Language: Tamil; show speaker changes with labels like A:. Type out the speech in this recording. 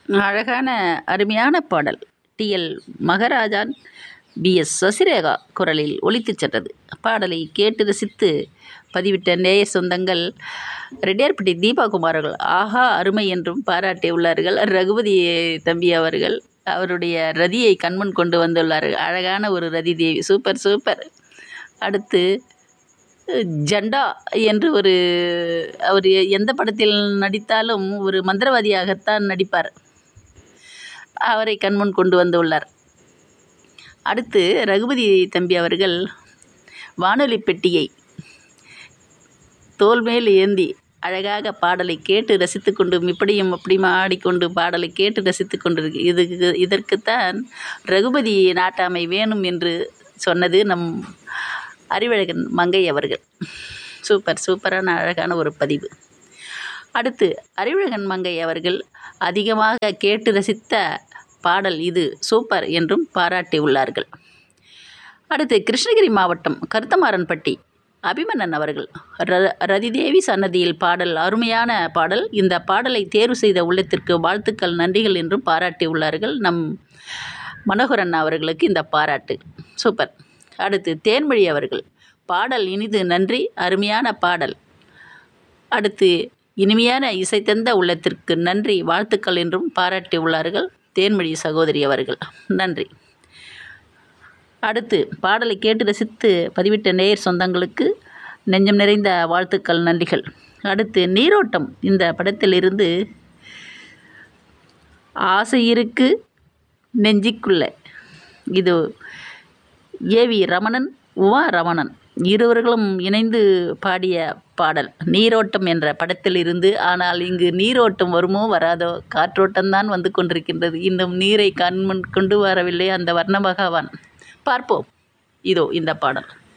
A: அழகான அருமையான பாடல் டிஎல் மகராஜான் பிஎஸ் சசிரேகா குரலில் ஒலித்துச் சென்றது பாடலை கேட்டு ரசித்து பதிவிட்ட நேய சொந்தங்கள் ரெட்டியார்பட்டி தீபாகுமார் அவர்கள் ஆஹா அருமை என்றும் பாராட்டியுள்ளார்கள் ரகுபதி தம்பி அவர்கள் அவருடைய ரதியை கண்முன் கொண்டு வந்துள்ளார்கள் அழகான ஒரு ரதி தேவி சூப்பர் சூப்பர் அடுத்து ஜண்டா என்று ஒரு அவர் எந்த படத்தில் நடித்தாலும் ஒரு மந்திரவாதியாகத்தான் நடிப்பார் அவரை கண்முன் கொண்டு வந்துள்ளார் அடுத்து ரகுபதி தம்பி அவர்கள் வானொலி பெட்டியை தோல் மேல் ஏந்தி அழகாக பாடலை கேட்டு ரசித்து கொண்டு இப்படியும் அப்படியும் ஆடிக்கொண்டு பாடலை கேட்டு ரசித்து கொண்டிருக்கு இதுக்கு இதற்குத்தான் ரகுபதி நாட்டாமை வேணும் என்று சொன்னது நம் அறிவழகன் மங்கை அவர்கள் சூப்பர் சூப்பரான அழகான ஒரு பதிவு அடுத்து அறிவழகன் மங்கை அவர்கள் அதிகமாக கேட்டு ரசித்த பாடல் இது சூப்பர் என்றும் பாராட்டியுள்ளார்கள் அடுத்து கிருஷ்ணகிரி மாவட்டம் கருத்தமாறன்பட்டி அபிமன்னன் அவர்கள் ர ரதிதேவி சன்னதியில் பாடல் அருமையான பாடல் இந்த பாடலை தேர்வு செய்த உள்ளத்திற்கு வாழ்த்துக்கள் நன்றிகள் என்றும் பாராட்டியுள்ளார்கள் நம் மனோகரன் அவர்களுக்கு இந்த பாராட்டு சூப்பர் அடுத்து தேன்மொழி அவர்கள் பாடல் இனிது நன்றி அருமையான பாடல் அடுத்து இனிமையான இசை தந்த உள்ளத்திற்கு நன்றி வாழ்த்துக்கள் என்றும் பாராட்டியுள்ளார்கள் தேன்மொழி சகோதரி அவர்கள் நன்றி அடுத்து பாடலை கேட்டு ரசித்து பதிவிட்ட நேயர் சொந்தங்களுக்கு நெஞ்சம் நிறைந்த வாழ்த்துக்கள் நன்றிகள் அடுத்து நீரோட்டம் இந்த படத்திலிருந்து ஆசை இருக்கு நெஞ்சிக்குள்ள இது ஏவி ரமணன் உமா ரமணன் இருவர்களும் இணைந்து பாடிய பாடல் நீரோட்டம் என்ற படத்திலிருந்து ஆனால் இங்கு நீரோட்டம் வருமோ வராதோ காற்றோட்டம்தான் வந்து கொண்டிருக்கின்றது இன்னும் நீரை கண்முன் கொண்டு வரவில்லை அந்த வர்ண பகவான் பார்ப்போம் இதோ இந்த பாடல்